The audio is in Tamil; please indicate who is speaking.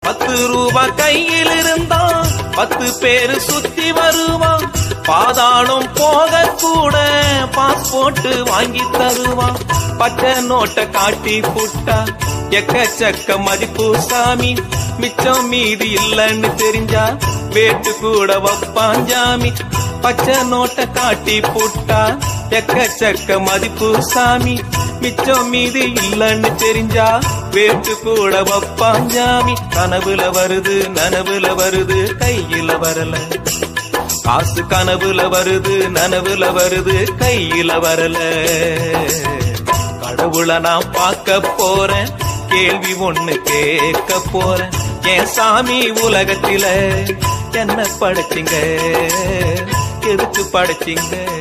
Speaker 1: பத்து ரூபா கையில் இருந்தா பத்து பேரு சுத்தி வருவான் பாதாளம் போக கூட பாஸ்போர்ட் வாங்கி தருவான் பச்சை நோட்டை காட்டி புட்டா எக்கச்சக்க மதிப்பு சாமி மிச்சம் மீதி இல்லைன்னு தெரிஞ்சா வேட்டு கூட வப்பான் ஜாமி பச்சை நோட்டை காட்டி புட்டா எக்கச்சக்க மதிப்பு சாமி மிச்சம் மீதி இல்லைன்னு தெரிஞ்சா வேட்டு கூட வப்பான் ஜாமி கனவுல வருது நனவுல வருது கையில வரல காசு கனவுல வருது நனவுல வருது கையில வரல கடவுளை நான் பார்க்க போறேன் கேள்வி ஒண்ணு கேட்க போறேன் என் சாமி உலகத்தில என்ன படைச்சிங்க எதுக்கு படைச்சிங்க